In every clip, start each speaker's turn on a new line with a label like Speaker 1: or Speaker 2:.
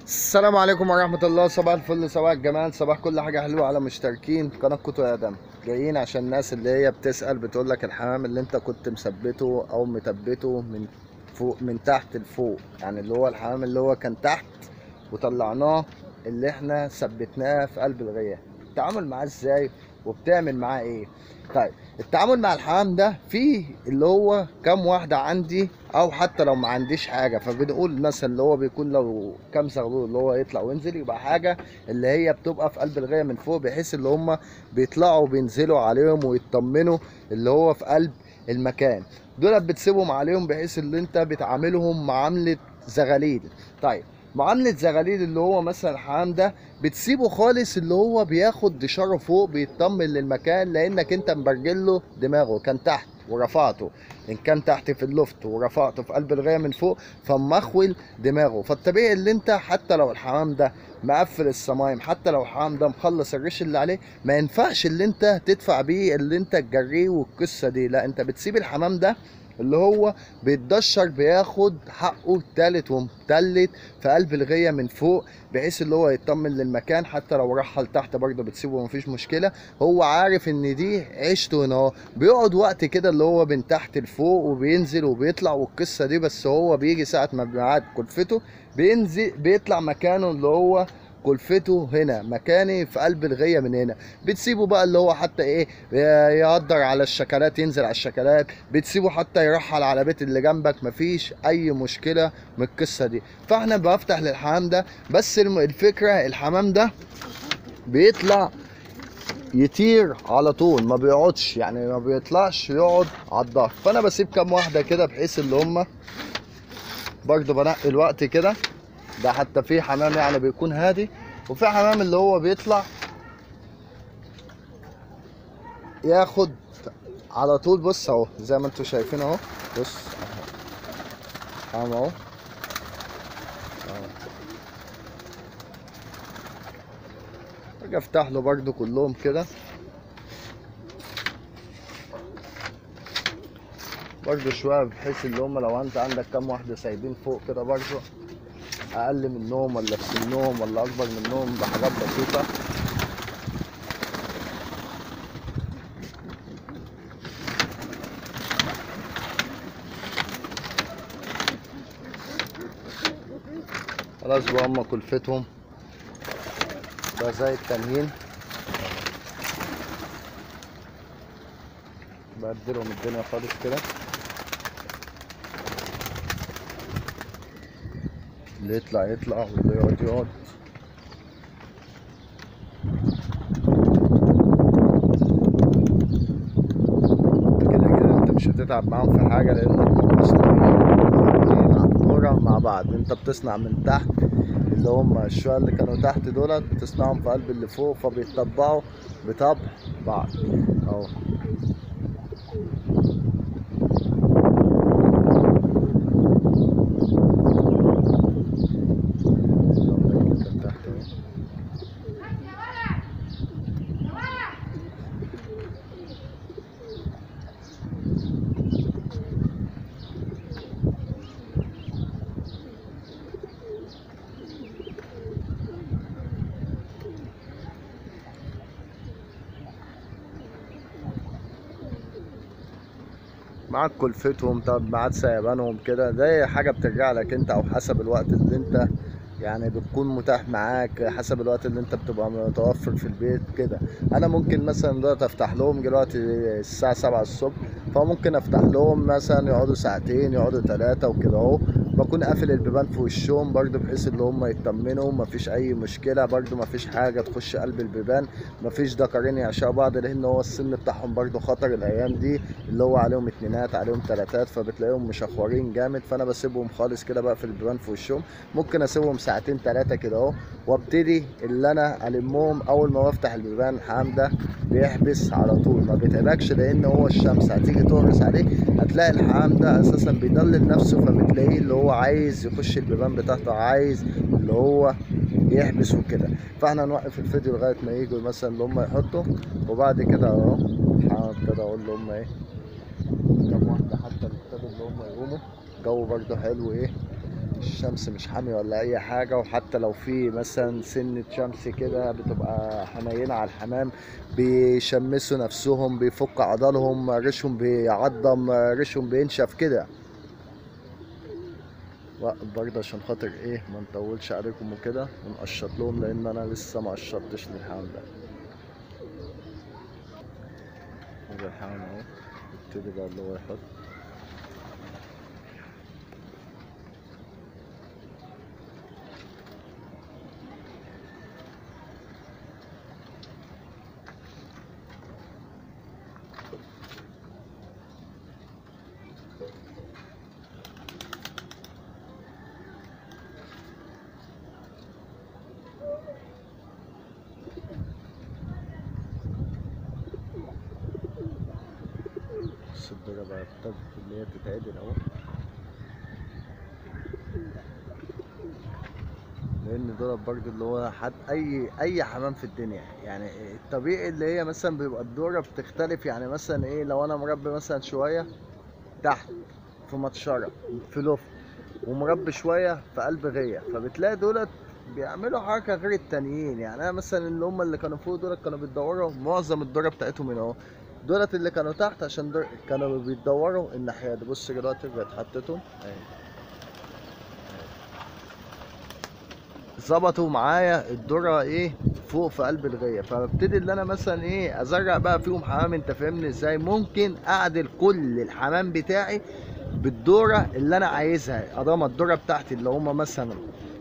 Speaker 1: السلام عليكم ورحمة الله صباح الفل صباح الجمال صباح كل حاجة حلوة على مشتركين قناة كوتو يا دم جايين عشان الناس اللي هي بتسأل بتقول لك الحمام اللي انت كنت مثبته او متبته من فوق من تحت لفوق يعني اللي هو الحمام اللي هو كان تحت وطلعناه اللي احنا ثبتناه في قلب الغياه التعامل معاه ازاي وبتعمل معاه ايه طيب التعامل مع الحمام ده فيه اللي هو كام واحدة عندي او حتى لو ما عنديش حاجة فبنقول مثلا اللي هو بيكون لو كام زغلول اللي هو يطلع وينزل يبقى حاجة اللي هي بتبقى في قلب الغاية من فوق بحيث اللي هم بيطلعوا وبينزلوا عليهم ويطمنوا اللي هو في قلب المكان دول بتسيبهم عليهم بحيث اللي انت بتعاملهم معاملة زغاليل طيب معاملة زغاليل اللي هو مثلا الحمام ده بتسيبه خالص اللي هو بياخد دشاره فوق بيطمن للمكان لانك انت مبرجله دماغه كان تحت ورفعته ان كان تحت في اللفت ورفعته في قلب الغايه من فوق فمخول دماغه فالطبيعي اللي انت حتى لو الحمام ده مقفل الصمايم حتى لو الحمام ده مخلص الريش اللي عليه ما ينفعش اللي انت تدفع بيه اللي انت تجريه والقصه دي لا انت بتسيب الحمام ده اللي هو بيتدشر بياخد حقه تالت ومتلت في قلب الغيه من فوق بحيث اللي هو يطمن للمكان حتى لو رحل تحت برضه بتسيبه مفيش مشكله هو عارف ان دي عيشته هنا اهو بيقعد وقت كده اللي هو من تحت لفوق وبينزل وبيطلع والقصه دي بس هو بيجي ساعه ما بيعاد كلفته بينزل بيطلع مكانه اللي هو كلفته هنا مكاني في قلب الغيه من هنا بتسيبه بقى اللي هو حتى ايه يقدر على الشكلات ينزل على الشكلات بتسيبه حتى يرحل على بيت اللي جنبك مفيش اي مشكله من القصه دي فاحنا بفتح للحمام ده بس الم- الفكره الحمام ده بيطلع يطير على طول ما بيقعدش يعني ما بيطلعش يقعد على الظهر فانا بسيب كام واحده كده بحيث اللي هم برضو بنقي الوقت كده ده حتى في حمام يعني بيكون هادي وفي حمام اللي هو بيطلع ياخد على طول بص اهو زي ما انتوا شايفين اهو بص اهو حمام اهو اهو. اجي افتح له برضو كلهم كده برضو شويه بحيث اللي هم لو انت عندك كام واحده سايبين فوق كده برضو اقل منهم ولا في سنهم ولا اكبر منهم بحاجات بسيطه خلاص بقى هم كلفتهم بقى زي التانيين بدلهم الدنيا خالص كده اللي يطلع يطلع واللي يقعد يقعد انت كده كده انت مش هتتعب معاهم في حاجة لانهم مصنوعين على الكورة مع بعض انت بتصنع من تحت اللي هم الشوية اللي كانوا تحت دولت بتصنعهم في قلب اللي فوق فبيتطبعوا بطبع بعض اهو كان تحت اهو معاك كلفتهم طب معاك سيبانهم كده ده حاجة بترجع لك انت او حسب الوقت اللي انت يعني بتكون متاح معاك حسب الوقت اللي انت بتبقى متوفر في البيت كده انا ممكن مثلا دلوقتي افتح لهم دلوقتي الساعة سبعة الصبح فممكن افتح لهم مثلا يقعدوا ساعتين يقعدوا ثلاثة وكده اهو بكون قافل البيبان في وشهم برضو بحيث اللي هم يطمنوا مفيش اي مشكلة برضو مفيش حاجة تخش قلب البيبان مفيش دكرين يعشقوا بعض لان هو السن بتاعهم برضو خطر الايام دي اللي هو عليهم اتنينات عليهم تلاتات فبتلاقيهم مشخورين جامد فانا بسيبهم خالص كده بقى في البيبان في وشهم ممكن اسيبهم ساعتين تلاتة كده اهو وابتدي اللي انا المهم اول ما بفتح البيبان الحمام ده بيحبس على طول ما بيتعبكش لان هو الشمس هتيجي تغرس عليه هتلاقي الحمام ده اساسا بيضلل نفسه فبتلاقيه اللي هو عايز يخش البيبان بتاعته عايز اللي هو يحبس وكده فاحنا نوقف الفيديو لغايه ما يجوا مثلا اللي هم يحطوا وبعد كده اهو ابتدى اقول لهم ايه كام واحده حتى اللي ابتدوا اللي هم يقوموا جو برضه حلو ايه الشمس مش حامية ولا اي حاجة وحتى لو في مثلا سنة شمس كده بتبقى حنينة على الحمام بيشمسوا نفسهم بيفك عضلهم ريشهم بيعضم ريشهم بينشف كده وقت برضه عشان خاطر ايه ما نطولش عليكم وكده ونقشط لهم لان انا لسه ما قشطتش للحمام ده هذا الحمام اهو يبتدي بقى اللي هو يحط الصدرة بقى ابتدت ان هي تتعدل اهو لان دول برضه اللي هو حد اي اي حمام في الدنيا يعني الطبيعي اللي هي مثلا بيبقى الدوره بتختلف يعني مثلا ايه لو انا مربي مثلا شويه تحت في مطشره في لف ومربي شويه في قلب غيه فبتلاقي دولت بيعملوا حركه غير التانيين يعني انا مثلا اللي هم اللي كانوا فوق دولت كانوا بيتدوروا معظم الدوره بتاعتهم هنا اهو دولت اللي كانوا تحت عشان دول كانوا بيتدوروا الناحيه دي بص دلوقتي بقت حطيتهم اهي ظبطوا معايا الذره ايه فوق في قلب الغيه فببتدي اللي انا مثلا ايه ازرع بقى فيهم حمام انت فاهمني ازاي ممكن اعدل كل الحمام بتاعي بالدوره اللي انا عايزها ادام الدوره بتاعتي اللي هم مثلا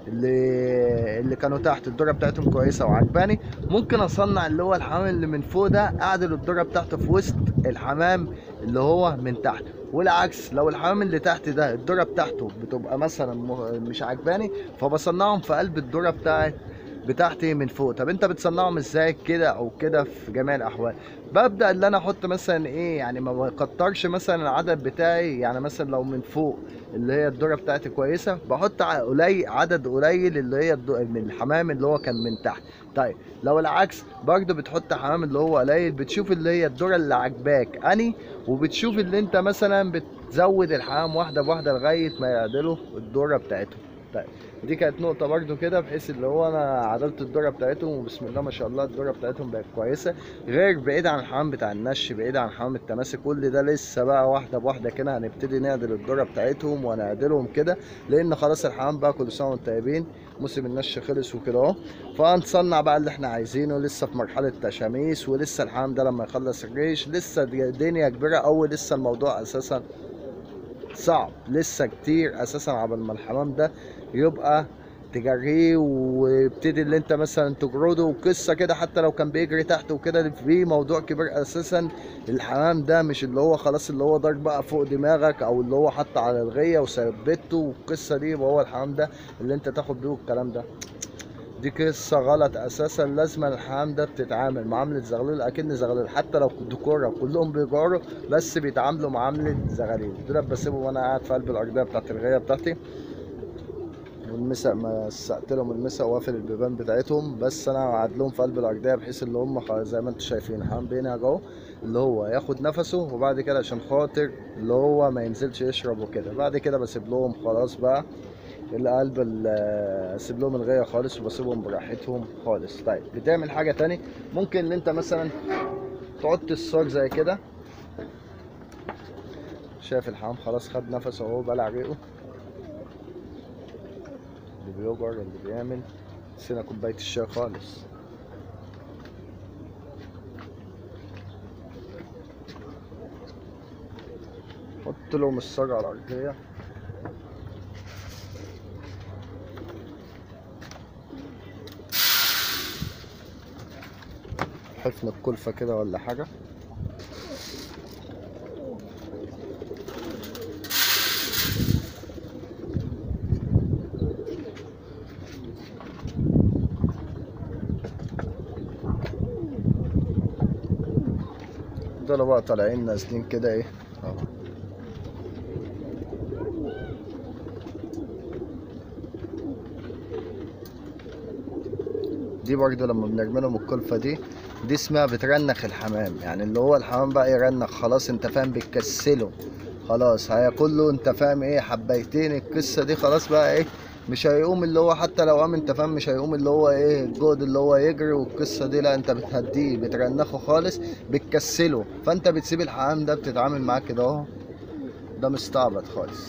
Speaker 1: اللي اللي كانوا تحت الدوره بتاعتهم كويسه وعجباني ممكن اصنع اللي هو الحمام اللي من فوق ده اعدل الدوره بتاعته في وسط الحمام اللي هو من تحت والعكس لو الحمام اللي تحت ده الدوره بتاعته بتبقى مثلا م- مش عجباني فبصنعهم في قلب الدوره بتاعت بتاعتي من فوق طب انت بتصنعهم ازاي كده او كده في جميع الاحوال ببدا اللي انا احط مثلا ايه يعني ما بكترش مثلا العدد بتاعي يعني مثلا لو من فوق اللي هي الدوره بتاعتي كويسه بحط ع- قليل عدد قليل اللي هي الدو- من الحمام اللي هو كان من تحت طيب لو العكس برضه بتحط حمام اللي هو قليل بتشوف اللي هي الدوره اللي عجباك اني وبتشوف اللي انت مثلا بتزود الحمام واحده بواحده لغايه ما يعدلوا الدوره بتاعتهم طيب دي كانت نقطة برضو كده بحيث اللي هو أنا عدلت الدورة بتاعتهم وبسم الله ما شاء الله الدورة بتاعتهم بقت كويسة غير بعيد عن الحمام بتاع النش بعيد عن حمام التماسك كل ده لسه بقى واحدة بواحدة كده هنبتدي نعدل الدورة بتاعتهم ونعدلهم كده لأن خلاص الحمام بقى كل سنة وانتم طيبين موسم النش خلص وكده اهو فهنصنع بقى اللي احنا عايزينه لسه في مرحلة تشاميس ولسه الحمام ده لما يخلص الريش لسه دي- دنيا كبيرة أوي لسه الموضوع أساسا صعب لسه كتير اساسا عبال ما الحمام ده يبقى تجريه ويبتدي اللي انت مثلا تجرده وقصه كده حتى لو كان بيجري تحت وكده في موضوع كبير اساسا الحمام ده مش اللي هو خلاص اللي هو ضرب بقى فوق دماغك او اللي هو حط على الغيه وثبته والقصه دي يبقى هو الحمام ده اللي انت تاخد بيه الكلام ده دي قصة غلط أساسا لازم الحمام ده بتتعامل معاملة زغلول أكن زغلول حتى لو ديكورة كلهم بيجاروا بس بيتعاملوا معاملة زغاليل دول بسيبهم وأنا قاعد في قلب الأرضية بتاعت الغاية بتاعتي والمسق مسقت لهم المسق وقافل البيبان بتاعتهم بس انا قاعد لهم في قلب الارضيه بحيث اللي هم خلاص زي ما انتم شايفين الحمام بينهج اهو اللي هو ياخد نفسه وبعد كده عشان خاطر اللي هو ما ينزلش يشرب وكده بعد كده بسيب لهم خلاص بقى القلب ال- اسيب لهم الغايه خالص وبسيبهم براحتهم خالص طيب بتعمل حاجه تاني ممكن ان انت مثلا تحط الصاج زي كده شايف الحمام خلاص خد نفسه اهو بلع ريقه اللي بيوجر اللي بيعمل نسينا كوباية الشاي خالص حط لهم الصاج على الأرضية حفن الكلفة كده ولا حاجة دول بقى طالعين نازلين كده ايه اهو دي برضه لما بنرمي لهم الكلفة دي دي اسمها بترنخ الحمام يعني اللي هو الحمام بقى يرنخ خلاص انت فاهم بتكسله خلاص هياكل له انت فاهم ايه حبيتين القصه دي خلاص بقى ايه مش هيقوم اللي هو حتى لو قام انت فاهم مش هيقوم اللي هو ايه الجهد اللي هو يجري والقصه دي لا انت بتهديه بترنخه خالص بتكسله فانت بتسيب الحمام ده بتتعامل معاه كده اهو ده مستعبط خالص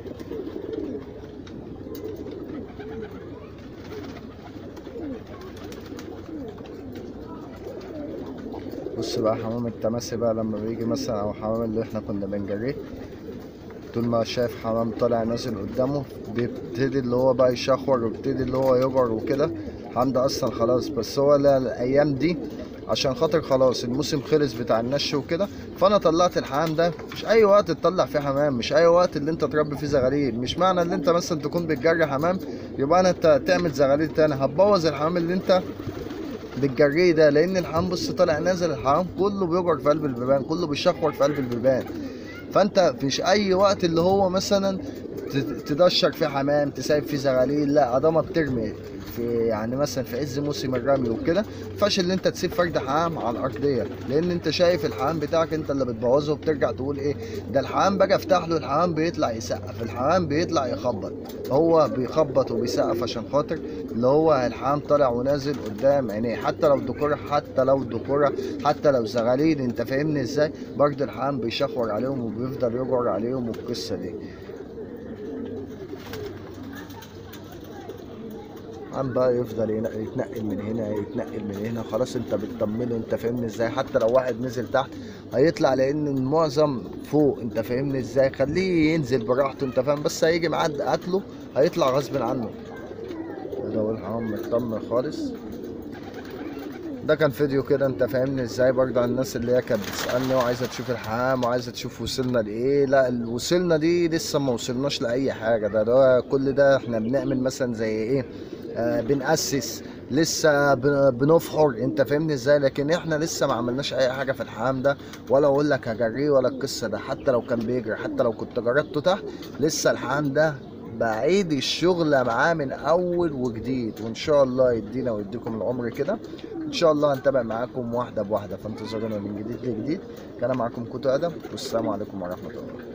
Speaker 1: بص بقى حمام التماسي بقى لما بيجي مثلا او حمام اللي احنا كنا بنجريه طول ما شايف حمام طالع نازل قدامه بيبتدي اللي هو بقى يشخور ويبتدي اللي هو يجر وكده الحمام ده اصلا خلاص بس هو لا- الايام دي عشان خاطر خلاص الموسم خلص بتاع النش وكده فانا طلعت الحمام ده مش اي وقت تطلع فيه حمام مش اي وقت اللي انت تربي فيه زغاليل مش معنى ان انت مثلا تكون بتجري حمام يبقى انا انت تعمل زغاليل تاني هتبوظ الحمام اللي انت بالجري ده لان الحمام بص طالع نازل الحمام كله بيجر في قلب البيبان كله بيشخور في قلب البيبان فانت مش اي وقت اللي هو مثلا ت- تدشر فيه حمام تسايب فيه زغاليل لا ادام بترمي في يعني مثلا في عز موسم الرمي وكده فاش اللي انت تسيب فرد حمام على الارضيه لان انت شايف الحمام بتاعك انت اللي بتبوظه وبترجع تقول ايه ده الحمام باجي افتح له الحمام بيطلع يسقف الحمام بيطلع يخبط هو بيخبط وبيسقف عشان خاطر اللي هو الحمام طالع ونازل قدام عينيه حتى لو دكوره حتى لو دكوره حتى لو زغاليل انت فاهمني ازاي برضه الحمام بيشخور عليهم وبيفضل يجر عليهم والقصه دي عم بقى يفضل ين- يتنقل من هنا يتنقل من هنا خلاص انت بتطمنه انت فاهمني ازاي حتى لو واحد نزل تحت هيطلع لان المعظم فوق انت فاهمني ازاي خليه ينزل براحته انت فاهم بس هيجي معاه قتله هيطلع غصب عنه ده هو الحمام مطمن خالص ده كان فيديو كده انت فاهمني ازاي برضه على الناس اللي هي كانت بتسالني وعايزه تشوف الحمام وعايزه تشوف وصلنا لايه لا ال- وصلنا دي لسه ما وصلناش لاي حاجه ده ده كل ده احنا بنعمل مثلا زي ايه آه بنأسس لسه ب- بنفحر انت فاهمني ازاي لكن احنا لسه ما عملناش اي حاجه في الحمام ده ولا اقول لك هجريه ولا القصه ده حتى لو كان بيجري حتى لو كنت جربته تحت لسه الحمام ده بعيد الشغل معاه من اول وجديد وان شاء الله يدينا ويديكم العمر كده ان شاء الله هنتابع معاكم واحده بواحده فانتظرونا من جديد لجديد كان معاكم كوتو ادم والسلام عليكم ورحمه الله